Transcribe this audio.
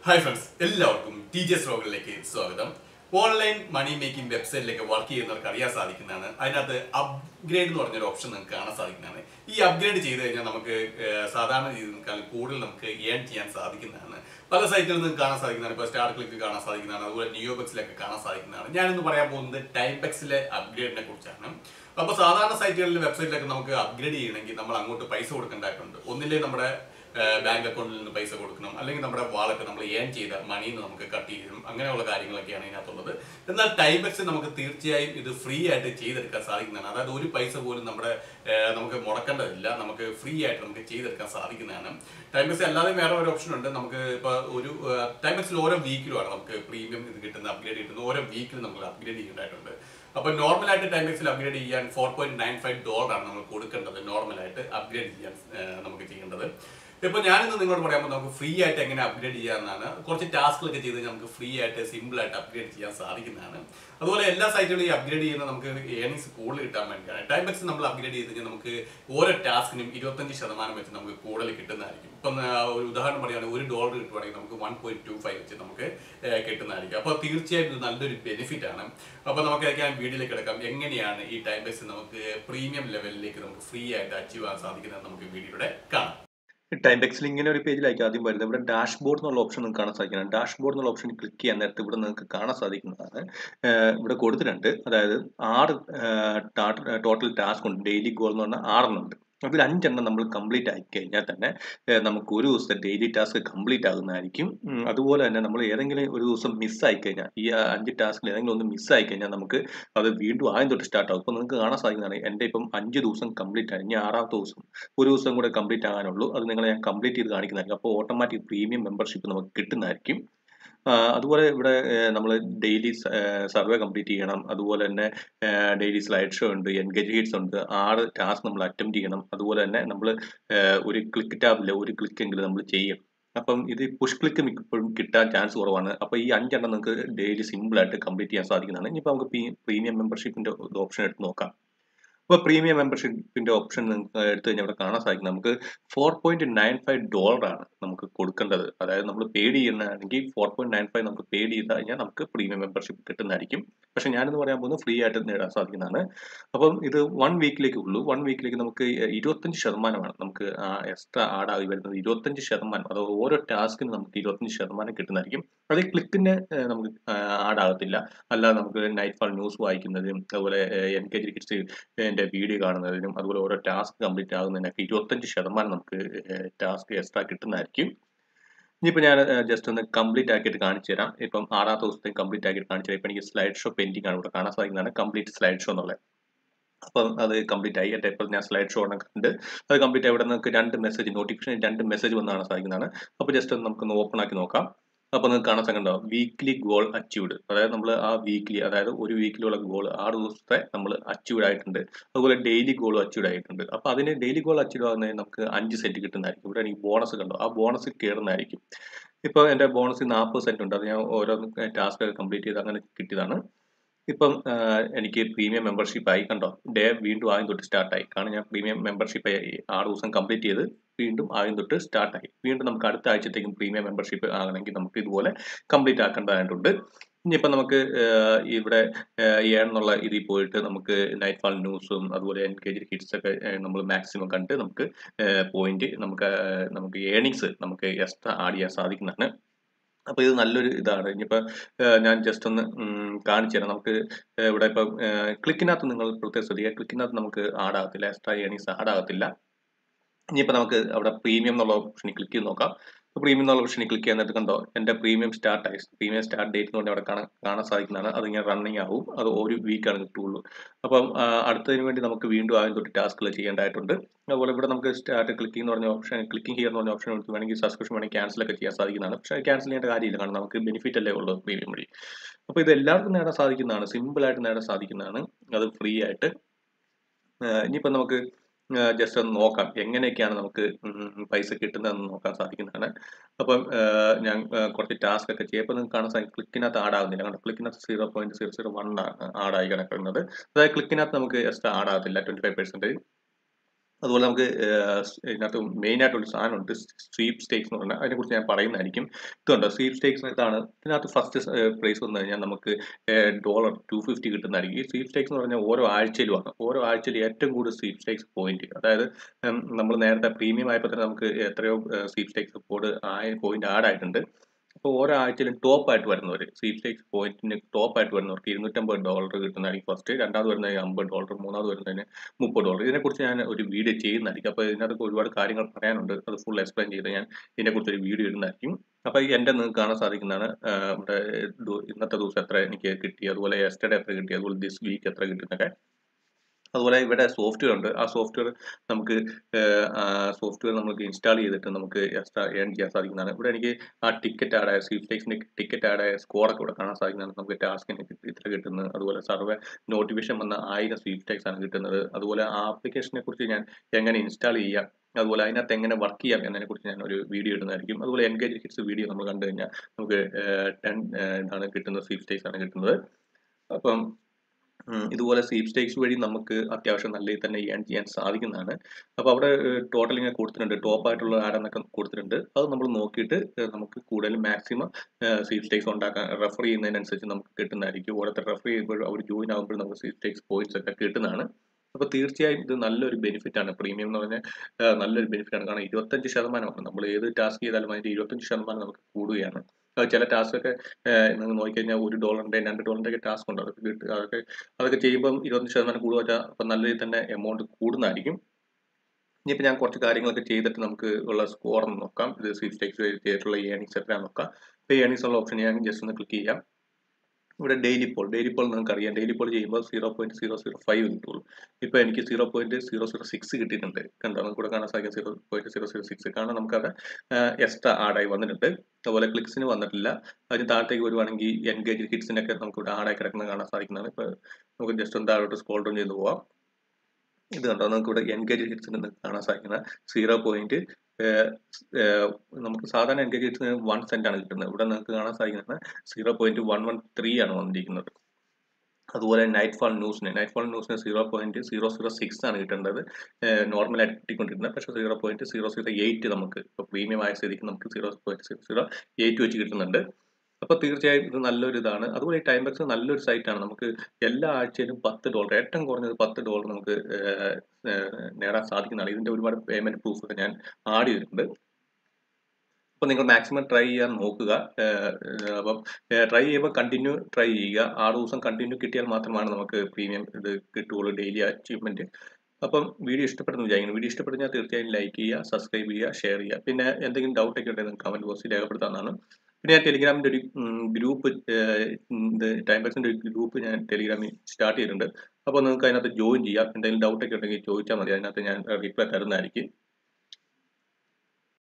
hi friends എല്ലാവർക്കും T J സ്ട്രോഗിലേക്ക് സ്വാഗതം ഓൺലൈൻ മണി മേക്കിംഗ് വെബ്സൈറ്റിലേക്ക് വർക്ക് ചെയ്യുന്നവർക്ക് അറിയാൻ സാധിക്കുന്നതാണ് അതിനകത്ത് അപ്ഗ്രേഡ് എന്ന് പറഞ്ഞൊരു ഓപ്ഷൻ നിങ്ങൾക്ക് കാണാൻ സാധിക്കുന്നതാണ് ഈ അപ്ഗ്രേഡ് ചെയ്ത് കഴിഞ്ഞാൽ നമുക്ക് ഏഹ്, സാധാരണ രീതിയിൽ കൂടുതൽ നമുക്ക് ഏൺ ചെയ്യാൻ സാധിക്കുന്നതാണ് പല സൈറ്റിൽ നിന്ന് കാണാൻ സാധിക്കുന്നതാണ് ഇപ്പോൾ സ്റ്റാർ ക്ലിക്ക് കാണാൻ സാധിക്കുന്നതാണ് അതുപോലെ നിയോബക്സിലൊക്കെ കാണാൻ സാധിക്കുന്നതാണ് ഞാനിന്ന് പറയാൻ പോകുന്നത് ടൈംബെക്സിലെ അപ്ഗ്രേഡിനെ കുറിച്ചാണ് അപ്പോൾ സാധാരണ സൈറ്റുകളിൽ വെബ്സൈറ്റിലൊക്കെ നമുക്ക് അപ്ഗ്രേഡ് ചെയ്യണമെങ്കിൽ നമ്മൾ അങ്ങോട്ട് പൈസ കൊടുക്കേണ്ടതായിട്ടുണ്ട് ഒന്നില്ലേ നമ്മുടെ ബാങ്ക് അക്കൗണ്ടിൽ നിന്ന് പൈസ കൊടുക്കണം അല്ലെങ്കിൽ നമ്മുടെ വാളറ്റ് നമ്മൾ ഏൺ ചെയ്ത മണിയിൽ നിന്ന് നമുക്ക് കട്ട് ചെയ്യണം അങ്ങനെയുള്ള കാര്യങ്ങളൊക്കെയാണ് ഇതിനകത്തുള്ളത് എന്നാൽ ടൈംബെക്സ് നമുക്ക് തീർച്ചയായും ഇത് ഫ്രീ ആയിട്ട് ചെയ്തെടുക്കാൻ സാധിക്കുന്നതാണ് അതായത് ഒരു പൈസ പോലും നമ്മുടെ ഏഹ്, നമുക്ക് മുടക്കേണ്ടതില്ല നമുക്ക് ഫ്രീ ആയിട്ട് നമുക്ക് ചെയ്തെടുക്കാൻ സാധിക്കുന്നതാണ് ടൈംബെക്സ് അല്ലാതെ വേറെ ഒരു ഓപ്ഷൻ ഉണ്ട് നമുക്ക് ഇപ്പോൾ ഒരു ടൈംബെക്സിൽ ഓരോ വീക്കിലുമാണ് നമുക്ക് പ്രീമിയം ഇത് കിട്ടുന്ന അപ്ഗ്രേഡ് കിട്ടുന്ന ഓരോ വീക്കിലും നമുക്ക് അപ്ഗ്രേഡ് ചെയ്യേണ്ടതായിട്ടുണ്ട് അപ്പൊ നോർമലായിട്ട് ടൈംബെക്സിൽ അപ്ഗ്രേഡ് ചെയ്യാൻ ഫോർ പോയിന്റ് നയൻ ഫൈവ് ഡോളറാണ് നമ്മൾ കൊടുക്കേണ്ടത് നോർമലായിട്ട് അപ്ഗ്രേഡ് ചെയ്യാൻ ഏഹ്, നമുക്ക് ചെയ്യേണ്ടത് ഇപ്പൊ ഞാനിന്ന് നിങ്ങളോട് പറയാൻ നമുക്ക് ഫ്രീ ആയിട്ട് എങ്ങനെ അപ്ഗ്രേഡ് ചെയ്യാമെന്നാണ് കുറച്ച് ടാസ്കുകളൊക്കെ ചെയ്ത് നമുക്ക് ഫ്രീ ആയിട്ട് സിമ്പിൾ ആയിട്ട് അപ്ഗ്രേഡ് ചെയ്യാൻ സാധിക്കുന്നതാണ് അതുപോലെ എല്ലാ സൈറ്റുകളും ഈ അപ്ഗ്രേഡ് ചെയ്യുന്ന നമുക്ക് ഏണിങ്സ് കൂടുതൽ കിട്ടാൻ വേണ്ടിയാണ് ടൈംബെക്സ് നമ്മൾ അപ്ഗ്രേഡ് ചെയ്ത് കഴിഞ്ഞാൽ നമുക്ക് ഓരോ ടാസ്കിനും ഇരുപത്തഞ്ച് ശതമാനം വെച്ച് നമുക്ക് കൂടുതൽ കിട്ടുന്നതായിരിക്കും ഇപ്പം ആ, ഒരു ഉദാഹരണം പറയുകയാണെങ്കിൽ ഒരു ഡോളർ കിട്ടുവാണെങ്കിൽ നമുക്ക് വൺ പോയിന്റ് ടു ഫൈവ് വെച്ച് നമുക്ക് ഏഹ്, കിട്ടുന്നതായിരിക്കും അപ്പോൾ തീർച്ചയായും ഇത് നല്ലൊരു ബെനിഫിറ്റ് ആണ് അപ്പോൾ നമുക്ക് ഞാൻ വീഡിയോയിലേക്ക് കിടക്കാം എങ്ങനെയാണ് ഈ ടൈംബെക്സ് നമുക്ക് പ്രീമിയം ലെവലിലേക്ക് നമുക്ക് ഫ്രീ ആയിട്ട് അച്ചീവ് ആകാൻ സാധിക്കുന്നത് നമുക്ക് വീഡിയോയുടെ കാണാം ടൈംബെക്സിൽ ഇങ്ങനെ ഒരു പേജിലായിരിക്കും ആദ്യം വരുന്നത് ഇവിടെ ഡാഷ്ബോർഡ് എന്നുള്ള ഓപ്ഷൻ നിങ്ങൾക്ക് കാണാൻ സാധിക്കുന്നത് ഡാഷ്ബോർഡ് എന്നുള്ള ഓപ്ഷൻ ക്ലിക്ക് ചെയ്യാൻ നേരത്ത് ഇവിടെ നിങ്ങൾക്ക് കാണാൻ സാധിക്കുന്നതാണ് ഏഹ് ഇവിടെ കൊടുത്തിട്ടുണ്ട് അതായത് ആറ് ടോട്ടൽ ടാസ്ക് ഉണ്ട് ഡെയിലി ഗോൾ എന്ന് പറഞ്ഞാൽ ആറെണ്ണുണ്ട് അതിൽ അഞ്ചെണ്ണം നമ്മൾ കംപ്ലീറ്റ് ആക്കി കഴിഞ്ഞാൽ തന്നെ ഏഹ് നമുക്ക് ഒരു ദിവസത്തെ ഡെയിലി ടാസ്ക് കംപ്ലീറ്റ് ആകുന്നതായിരിക്കും ഉം, അതുപോലെ തന്നെ നമ്മൾ ഏതെങ്കിലും ഒരു ദിവസം മിസ്സായി കഴിഞ്ഞാൽ ഈ ആ അഞ്ച് ടാസ്കിൽ ഏതെങ്കിലും ഒന്ന് മിസ്സായി കഴിഞ്ഞാൽ നമുക്ക് അത് വീണ്ടും ആദ്യം തൊട്ട് സ്റ്റാർട്ട് ആവും ഇപ്പോൾ നിങ്ങൾക്ക് കാണാൻ സാധിക്കുന്നതാണ് എൻ്റെ ഇപ്പം അഞ്ച് ദിവസം കംപ്ലീറ്റ് ആയി ഇനി ആറാമത്തെ ദിവസം ഒരു ദിവസം കൂടെ കംപ്ലീറ്റ് ആകാനുള്ളൂ അത് നിങ്ങളെ ഞാൻ കംപ്ലീറ്റ് ചെയ്ത് കാണിക്കുന്നതായിരിക്കും അപ്പോൾ ഓട്ടോമാറ്റിക് പ്രീമിയം മെമ്പർഷിപ്പ് നമുക്ക് കിട്ടുന്നതായിരിക്കും ആ, അതുപോലെ ഇവിടെ നമ്മൾ ഡെയിലി സർവേ കംപ്ലീറ്റ് ചെയ്യണം അതുപോലെ തന്നെ ഡെയിലി സ്ലൈഡ് ഷോ ഉണ്ട് എൻഗേജ് ഹീറ്റ്സ് ഉണ്ട് ആറ് ടാസ്ക് നമ്മൾ അറ്റംപ്റ്റ് ചെയ്യണം അതുപോലെ തന്നെ നമ്മൾ ഒരു ക്ലിക്ക് ടാബിൽ ഒരു ക്ലിക്ക് എങ്കിലും നമ്മൾ ചെയ്യണം അപ്പം ഇത് പുഷ് ക്ലിക്ക് മിക്കപ്പോഴും കിട്ടാൻ ചാൻസ് കുറവാണ് അപ്പോൾ ഈ അഞ്ചെണ്ണം നിങ്ങൾക്ക് ഡെയിലി സിമ്പിൾ ആയിട്ട് കംപ്ലീറ്റ് ചെയ്യാൻ സാധിക്കുന്നതാണ് ഇനിയിപ്പോൾ നമുക്ക് പ്രീമിയം മെമ്പർഷിപ്പിന്റെ ഓപ്ഷൻ എടുത്ത് നോക്കാം അപ്പോൾ പ്രീമിയം മെമ്പർഷിപ്പിന്റെ ഓപ്ഷൻ നിങ്ങൾക്ക് എടുത്തു കഴിഞ്ഞാൽ ഇവിടെ കാണാൻ സാധിക്കും നമുക്ക് ഫോർ പോയിന്റ് നയൻ ഫൈവ് ഡോളറാണ് നമുക്ക് കൊടുക്കേണ്ടത് അതായത് നമ്മൾ പേഡ് ചെയ്യുന്നതാണെങ്കിൽ ഫോർ പോയിന്റ് നയൻ ഫൈവ് നമുക്ക് പേഡ് ചെയ്ത് കഴിഞ്ഞാൽ നമുക്ക് പ്രീമിയം മെമ്പർഷിപ്പ് കിട്ടുന്നതായിരിക്കും പക്ഷെ ഞാനെന്ന് പറയാൻ പോകുന്നത് ഫ്രീ ആയിട്ട് നേടാൻ സാധിക്കുന്നതാണ് അപ്പം ഇത് വൺ വീക്കിലേക്ക് ഉള്ളൂ വൺ വീക്കിലേക്ക് നമുക്ക് ഇരുപത്തഞ്ച് ശതമാനമാണ് നമുക്ക് എക്സ്ട്രാ ആഡായി വരുന്നത് ഇരുപത്തഞ്ച് ശതമാനം അത് ഓരോ ടാസ്കിന് നമുക്ക് ഇരുപത്തഞ്ച് ശതമാനം കിട്ടുന്നതായിരിക്കും അത് ക്ലിക്കിന് നമുക്ക് ആഡാകത്തില്ല അല്ലാതെ നമുക്ക് നൈറ്റ് ഫാൾ ന്യൂസ് വായിക്കുന്നതിനും അതുപോലെ എൻകേജ് കിഡ്സ് എൻ്റെ വീഡിയോ കാണുന്നതിനും അതുപോലെ ഓരോ ടാസ്ക് കംപ്ലീറ്റ് ആകുന്നതിനൊക്കെ ഇരുപത്തഞ്ച് ശതമാനം നമുക്ക് ടാസ്ക് എക്സ്ട്രാ കിട്ടുന്നതായിരിക്കും ഇനിയിപ്പോൾ ഞാൻ ജസ്റ്റ് ഒന്ന് കംപ്ലീറ്റ് ആക്കിയിട്ട് കാണിച്ചു തരാം ഇപ്പം ആറാമത്തെ ദിവസത്തെ കംപ്ലീറ്റ് ആക്കിയിട്ട് കാണിച്ചു തരാം ഇപ്പം എനിക്ക് സ്ലൈഡ് ഷോ പെൻഡിങ് ആണ് ഇവിടെ കാണാൻ സാധിക്കുന്നതാണ് കംപ്ലീറ്റ് സ്ലൈഡ് ഷോ എന്നുള്ളത് അപ്പം അത് കംപ്ലീറ്റ് ആയി എൻ്റെ ഇപ്പോൾ ഞാൻ സ്ലൈഡ് ഷോ ആണ് കണ്ട് അത് കംപ്ലീറ്റ് ആയി ഇവിടെ നമുക്ക് രണ്ട് മെസ്സേജ് നോട്ടിഫിക്കേഷൻ രണ്ട് മെസ്സേജ് വന്ന് കാണാൻ സാധിക്കുന്നതാണ് അപ്പോൾ ജസ്റ്റ് ഒന്ന് നമുക്കൊന്ന് ഓപ്പൺ ആക്കി നോക്കാം അപ്പോൾ നിങ്ങൾക്ക് കാണാൻ സാധിക്കുന്നുണ്ടാവും വീക്ക്ലി ഗോൾ അച്ചീവ്ഡ് അതായത് നമ്മൾ ആ വീക്ക്ലി അതായത് ഒരു വീക്കിലുള്ള ഗോൾ ആറ് ദിവസത്തെ നമ്മൾ അച്ചീവ്ഡ് ആയിട്ടുണ്ട് അതുപോലെ ഡെയിലി ഗോൾ അച്ചീവ്ഡ് ആയിട്ടുണ്ട് അപ്പോൾ അതിന് ഡെയിലി ഗോൾ അച്ചീവ്ഡ് ആകുന്നതിന് നമുക്ക് അഞ്ച് സെന്റ് കിട്ടുന്നതായിരിക്കും ഇവിടെ എനിക്ക് ബോണസ് കണ്ടോ ആ ബോണസ് കയറുന്നതായിരിക്കും ഇപ്പോൾ എൻ്റെ ബോണസ് നാൽപ്പത് സെന്റ് ഉണ്ട് അത് ഞാൻ ഓരോ ടാസ്ക് കംപ്ലീറ്റ് ചെയ്ത് അങ്ങനെ കിട്ടിയതാണ് ഇപ്പം ആ, എനിക്ക് പ്രീമിയം മെമ്പർഷിപ്പ് ആയി കണ്ടോ ഡേ വീണ്ടും ആദ്യം തൊട്ട് സ്റ്റാർട്ടായി കാരണം ഞാൻ പ്രീമിയം മെമ്പർഷിപ്പ് ആറ് ദിവസം കംപ്ലീറ്റ് ചെയ്ത് വീണ്ടും ആദ്യം തൊട്ട് സ്റ്റാർട്ടായി വീണ്ടും നമുക്ക് അടുത്ത ആഴ്ചത്തേക്കും പ്രീമിയം മെമ്പർഷിപ്പ് ആകണമെങ്കിൽ നമുക്ക് ഇതുപോലെ കംപ്ലീറ്റ് ആക്കേണ്ടതായിട്ടുണ്ട് ഇനിയിപ്പോൾ നമുക്ക് ആ, ഇവിടെ ഏഴെന്നുള്ള ഇതിൽ പോയിട്ട് നമുക്ക് നൈറ്റ് ഫാൾ ന്യൂസും അതുപോലെ എൻകേജ് ഹിറ്റ്സ് ഒക്കെ നമ്മൾ മാക്സിമം കണ്ട് നമുക്ക് പോയിന്റ് നമുക്ക് ആ, നമുക്ക് ഏണിങ്സ് നമുക്ക് എക്സ്ട്രാ ആഡ് ചെയ്യാൻ സാധിക്കുന്നതാണ് അപ്പോൾ ഇത് നല്ലൊരു ഇതാണ് ഇനിയിപ്പോൾ ഞാൻ ജസ്റ്റ് ഒന്ന് ഉം, കാണിച്ചു തരാം നമുക്ക് ഏഹ് ഇവിടെ ഇപ്പം ക്ലിക്കിനകത്ത് നിങ്ങൾ പ്രത്യേകം ശ്രദ്ധിക്കുക ക്ലിക്കിനകത്ത് നമുക്ക് ആഡ് ആകത്തില്ല എക്സ്ട്രാ ഏണിങ്സ് ആഡ് ആകത്തില്ല ഇനിയിപ്പോൾ നമുക്ക് അവിടെ പ്രീമിയം എന്നുള്ള ഓപ്ഷനിൽ ക്ലിക്ക് ചെയ്ത് നോക്കാം പ്രീമിയം എന്നുള്ള ഓപ്ഷനിൽ ക്ലിക്ക് ചെയ്യാനായിട്ട് കണ്ടോ എൻ്റെ പ്രീമിയം സ്റ്റാർട്ട് ആയി പ്രീമിയം സ്റ്റാർട്ട് ഡേറ്റ് എന്ന് പറഞ്ഞാൽ അവിടെ കാണാൻ കാണാൻ സാധിക്കുന്നതാണ് അത് ഇങ്ങനെ റണ്ണിങ് ആവും അത് ഒരു വീക്കാണ് കിട്ടുള്ളൂ അപ്പം ആ, അടുത്തതിന് വേണ്ടി നമുക്ക് വീണ്ടും ആദ്യം തൊട്ട് ടാസ്കുകൾ ചെയ്യേണ്ടതായിട്ടുണ്ട് അതുപോലെ ഇവിടെ നമുക്ക് സ്റ്റാർട്ട് ക്ലിക്കിംഗ് എന്ന് പറഞ്ഞ ഓപ്ഷൻ ക്ലിക്കിംഗ് ഹിയർ എന്ന് പറഞ്ഞ ഓപ്ഷൻ എടുത്ത് വേണമെങ്കിൽ സബ്സ്ക്രിപ്ഷൻ വേണമെങ്കിൽ ക്യാൻസൽ ഒക്കെ ചെയ്യാൻ സാധിക്കുന്നതാണ് പക്ഷേ ക്യാൻസൽ ചെയ്യേണ്ട കാര്യമില്ല കാരണം നമുക്ക് ബെനിഫിറ്റ് അല്ലേ ഉള്ളൂ പ്രീമിയം വഴി അപ്പോൾ ഇത് എല്ലാവർക്കും നേടാൻ സാധിക്കുന്നതാണ് സിമ്പിൾ ആയിട്ട് നേടാൻ സാധിക്കുന്നതാണ് അത് ഫ്രീ ആയിട്ട് ഏഹ് ഇനിയിപ്പോൾ നമുക്ക് ജസ്റ്റ് ഒന്ന് നോക്കാം എങ്ങനെയൊക്കെയാണ് നമുക്ക് ഉം പൈസ കിട്ടുന്നതെന്ന് നോക്കാൻ സാധിക്കുന്നതാണ് അപ്പം ഏഹ് ഞാൻ ഏഹ് കുറച്ച് ടാസ്ക് ഒക്കെ ചെയ്യപ്പോൾ നിങ്ങൾക്ക് കാണാൻ സാധിക്കും ക്ലിക്കിനകത്ത് ആഡ് ആകുന്നില്ല കാരണം ക്ലിക്കിനകത്ത് zero point zero zero one add ആയി കിടക്കുന്നത് അതായത് ക്ലിക്കിനകത്ത് നമുക്ക് എക്സ്ട്രാ ആഡ് ആകത്തില്ല ട്വൻറ്റി ഫൈവ് പെർസെൻറ്റേജ് അതുപോലെ നമുക്ക് ഏഹ്, ഇതിനകത്ത് മെയിൻ ആയിട്ടുള്ള സാധനമുണ്ട് സ്വീപ് സ്റ്റേക്സ് എന്ന് പറഞ്ഞാൽ അതിനെക്കുറിച്ച് ഞാൻ പറയുന്നതായിരിക്കും ഇതുണ്ട് സ്വീപ് സ്റ്റേക്സ് ഇതാണ് ഇതിനകത്ത് ഫസ്റ്റ് പ്രൈസ് വന്നു കഴിഞ്ഞാൽ നമുക്ക് ഡോളർ ടു ഫിഫ്റ്റി കിട്ടുന്നതായിരിക്കും ഈ സ്വീപ് സ്റ്റേക്സ് എന്ന് പറഞ്ഞാൽ ഓരോ ആഴ്ചയിലുമാണ് ഓരോ ആഴ്ചയിൽ ഏറ്റവും കൂടുതൽ സ്വീപ് സ്റ്റേക്സ് പോയിന്റ് അതായത് നമ്മൾ നേരത്തെ പ്രീമിയം ആയപ്പോൾ തന്നെ നമുക്ക് എത്രയോ സ്വീപ് സ്റ്റേക്സ് പോഡ് ആയ പോയിന്റ് ആഡ് ആയിട്ടുണ്ട് അപ്പോൾ ഓരോ ആഴ്ചയിലും ടോപ്പ് ആയിട്ട് വരുന്നവർ സ്വീപ് സ്റ്റേക്സ് പോയിന്റിന് ടോപ്പ് ആയിട്ട് വരുന്നവർക്ക് ഇരുന്നൂറ്റമ്പത് ഡോളർ കിട്ടുന്നതായിരിക്കും ഫസ്റ്റ് രണ്ടാമത് വരുന്നതിന് അമ്പത് ഡോളർ മൂന്നാമത് വരുന്നതിന് മുപ്പത് ഡോളർ ഇതിനെക്കുറിച്ച് ഞാൻ ഒരു വീഡിയോ ചെയ്യുന്നതായിരിക്കും അപ്പോൾ ഇതിനകത്ത് ഒരുപാട് കാര്യങ്ങൾ പറയാനുണ്ട് അത് ഫുൾ എക്സ്പ്ലെയിൻ ചെയ്ത് ഞാൻ ഇതിനെക്കുറിച്ച് ഒരു വീഡിയോ ഇടുന്നതായിരിക്കും അപ്പോൾ ഈ എൻ്റെ നിങ്ങൾക്ക് കാണാൻ സാധിക്കുന്നതാണ് ആ, ഇവിടെ ദു- ഇന്നത്തെ ദിവസം എത്ര എനിക്ക് കിട്ടി അതുപോലെ എസ്റ്റർഡേ എത്ര കിട്ടി അതുപോലെ ദിസ് വീക്ക് എത്ര കിട്ടി എന്നൊക്കെ അതുപോലെ ഇവിടെ സോഫ്റ്റ്വെയർ ഉണ്ട് ആ സോഫ്റ്റ്വെയർ നമുക്ക് സോഫ്റ്റ്വെയർ നമുക്ക് ഇൻസ്റ്റാൾ ചെയ്തിട്ട് നമുക്ക് എക്സ്ട്രാ ഏൺ ചെയ്യാൻ സാധിക്കുന്നതാണ് ഇവിടെ എനിക്ക് ആ ടിക്കറ്റ് ആഡ് ആയ സ്വീപ്റ്റേക്സിന്റെ ടിക്കറ്റ് ആഡ് ആയ സ്കോറൊക്കെ ഇവിടെ കാണാൻ സാധിക്കുന്നതാണ് നമുക്ക് ടാസ്കിന് ഇത്ര കിട്ടുന്നത് അതുപോലെ സർവേ നോട്ടിഫിക്കേഷൻ വന്ന ആയിരം സ്വീപ്റ്റേക്സ് ആണ് കിട്ടുന്നത് അതുപോലെ ആ ആപ്ലിക്കേഷനെ കുറിച്ച് ഞാൻ എങ്ങനെ ഇൻസ്റ്റാൾ ചെയ്യാം അതുപോലെ അതിനകത്ത് എങ്ങനെ വർക്ക് ചെയ്യാം എന്നതിനെ കുറിച്ച് ഞാൻ ഒരു വീഡിയോ ഇടുന്നതായിരിക്കും അതുപോലെ എൻഗേജ് ഹിറ്റ്സ് വീഡിയോ നമ്മൾ കണ്ടു കഴിഞ്ഞാൽ നമുക്ക് ടെൻ ഇതാണ് കിട്ടുന്നത് സ്വീപ്റ്റേക്സ് ആണ് കിട്ടുന്നത് അപ്പം ഉം, ഇതുപോലെ സ്വീപ് സ്റ്റേക്സ് വഴി നമുക്ക് അത്യാവശ്യം നല്ല രീതിയിൽ തന്നെ ഏൺ ചെയ്യാൻ സാധിക്കുന്നതാണ് അപ്പോൾ അവിടെ ടോട്ടൽ ഇങ്ങനെ കൊടുത്തിട്ടുണ്ട് ടോപ്പ് ആയിട്ടുള്ള ആരെന്നൊക്കെ കൊടുത്തിട്ടുണ്ട് അത് നമ്മൾ നോക്കിയിട്ട് ഏഹ്, നമുക്ക് കൂടുതൽ മാക്സിമം സ്വീപ് സ്റ്റേക്സ് ഉണ്ടാക്കാൻ റെഫർ ചെയ്യുന്നതിനനുസരിച്ച് നമുക്ക് കിട്ടുന്നതായിരിക്കും ഓരോരുത്തർ റെഫർ ചെയ്യുമ്പോഴും അവർ ജോയിൻ ആകുമ്പോഴും നമുക്ക് സ്വീപ് സ്റ്റേക്സ് പോയിന്റ്സ് ഒക്കെ കിട്ടുന്നതാണ് അപ്പോൾ തീർച്ചയായും ഇത് നല്ലൊരു ബെനിഫിറ്റ് ആണ് പ്രീമിയം എന്ന് പറഞ്ഞാൽ ഏഹ്, നല്ലൊരു ബെനിഫിറ്റ് ആണ് കാരണം ഇരുപത്തഞ്ച് ശതമാനമാണ് നമ്മൾ ഏത് ടാസ്ക് ചെയ്താലും അതിൻ്റെ ഇരുപത്തഞ്ച് ശതമാനം നമുക്ക് കൂടുകയാണ് അത് ചില ടാസ്ക് ഒക്കെ നിങ്ങൾ നോക്കിക്കഴിഞ്ഞാൽ ഒരു ഡോളറിൻ്റെ രണ്ട് ഡോളറിൻ്റെ ഒക്കെ ടാസ്ക് ഉണ്ട് അതൊക്കെ കിട്ടുക അതൊക്കെ അതൊക്കെ ചെയ്യുമ്പം ഇരുപത്തഞ്ച് ശതമാനം കൂടുക വെച്ചാൽ അപ്പം നല്ല രീതിയിൽ തന്നെ എമൗണ്ട് കൂടുന്നതായിരിക്കും ഇനിയിപ്പോൾ ഞാൻ കുറച്ച് കാര്യങ്ങളൊക്കെ ചെയ്തിട്ട് നമുക്ക് ഉള്ള സ്കോർ ഒന്ന് നോക്കാം ഇത് സ്വീറ്റ് ടെക്സ് ചെയ്തിട്ടുള്ള ഏണിങ്സ് എത്രയാണെന്ന് നോക്കാം ഇപ്പോൾ ഏണിങ്സ് ഉള്ള ഓപ്ഷൻ ഞാൻ ജസ്റ്റ് ഒന്ന് ക്ലിക്ക് ചെയ്യാം ഇവിടെ ഡെയിലി പോൾ ഡെയിലി പോൾ നിങ്ങൾക്ക് അറിയാം ഡെയിലി പോൾ ചെയ്യുമ്പോൾ zero point zero zero five കിട്ടുള്ളൂ ഇപ്പോൾ എനിക്ക് zero point zero zero six കിട്ടിയിട്ടുണ്ട് കണ്ടോ നമുക്ക് ഇവിടെ കാണാൻ സാധിക്കും zero point zero zero six കാരണം നമുക്കവിടെ എക്സ്ട്രാ ആഡായി വന്നിട്ടുണ്ട് അതുപോലെ ക്ലിക്സിന് വന്നിട്ടില്ല അതിന് താഴത്തേക്ക് വരുവാണെങ്കിൽ എൻഗേജ് ഹിറ്റ്സിനൊക്കെ നമുക്ക് ഇവിടെ ആഡായി കിടക്കുന്നത് കാണാൻ സാധിക്കുന്നതാണ് ഇപ്പോൾ നമുക്ക് ജസ്റ്റ് ഒന്ന് താഴോട്ട് സ്ക്രോൾ ഡൗൺ ചെയ്ത് പോവാം ഇത് കണ്ടോ നമുക്ക് ഇവിടെ എൻഗേജ് ഹിറ്റ്സിന് നിങ്ങൾക്ക് കാണാൻ സാധിക്കുന്ന സീറോ പോയിന്റ് നമുക്ക് സാധാരണ എൻഗേജ് ഹിറ്റ്സിന് വൺ സെന്റ് ആണ് കിട്ടുന്നത് ഇവിടെ നിങ്ങൾക്ക് കാണാൻ സാധിക്കുന്നത് zero point one one three ആണ് വന്നിരിക്കുന്നത് അതുപോലെ നൈറ്റ് ഫാൾ ന്യൂസിന് നൈറ്റ് ഫാൾ ന്യൂസിന് zero point zero zero six ആണ് കിട്ടേണ്ടത് നോർമലായിട്ട് കിട്ടിക്കൊണ്ടിരുന്നത് പക്ഷേ zero point zero zero eight നമുക്ക് ഇപ്പോൾ പ്രീമിയം ആയ സ്ഥിതിക്ക് നമുക്ക് zero point zero zero eight വെച്ച് കിട്ടുന്നുണ്ട് അപ്പോൾ തീർച്ചയായും ഇത് നല്ലൊരു ഇതാണ് അതുപോലെ ഈ ടൈം ബക്സ് നല്ലൊരു സൈറ്റാണ് നമുക്ക് എല്ലാ ആഴ്ചയിലും പത്ത് ഡോളർ ഏറ്റവും കുറഞ്ഞത് പത്ത് ഡോളർ നമുക്ക് ഏഹ്, ഏഹ്, നേടാൻ സാധിക്കുന്നതാണ് ഇതിൻ്റെ ഒരുപാട് പേയ്മെൻറ്റ് പ്രൂഫ് ഒക്കെ ഞാൻ ആഡ് ചെയ്തിട്ടുണ്ട് അപ്പോൾ നിങ്ങൾ മാക്സിമം ട്രൈ ചെയ്യാൻ നോക്കുക ഏഹ്, ഏഹ്, അപ്പം ട്രൈ ചെയ്യുമ്പോൾ കണ്ടിന്യൂ ട്രൈ ചെയ്യുക ആറ് ദിവസം കണ്ടിന്യൂ കിട്ടിയാൽ മാത്രമാണ് നമുക്ക് പ്രീമിയം ഇത് കിട്ടുകയുള്ളൂ ഡെയിലി അച്ചീവ്മെൻറ്റ് അപ്പം വീഡിയോ ഇഷ്ടപ്പെടുന്നു വിചാരിക്കുന്നു വീഡിയോ ഇഷ്ടപ്പെടുന്ന തീർച്ചയായും ലൈക്ക് ചെയ്യുക സബ്സ്ക്രൈബ് ചെയ്യുക ഷെയർ ചെയ്യുക പിന്നെ എന്തെങ്കിലും ഡൗട്ട് ഒക്കെ ഉണ്ടെങ്കിൽ കമൻറ്റ് ബോക്സിൽ രേഖപ്പെടുത്താവുന്നതാണ് പിന്നെ ഞാൻ ടെലിഗ്രാമിൻ്റെ ഒരു ഗ്രൂപ്പ് ടൈം ബക്സിൻ്റെ ഒരു ഗ്രൂപ്പ് ഞാൻ ടെലിഗ്രാമിൽ സ്റ്റാർട്ട് ചെയ്തിട്ടുണ്ട് അപ്പോൾ നിങ്ങൾക്ക് അതിനകത്ത് ജോയിൻ ചെയ്യാം എന്തെങ്കിലും ഡൗട്ട് ഒക്കെ ഉണ്ടെങ്കിൽ ചോദിച്ചാൽ മതി അതിനകത്ത് ഞാൻ റിപ്ലൈ തരുന്നതായിരിക്കും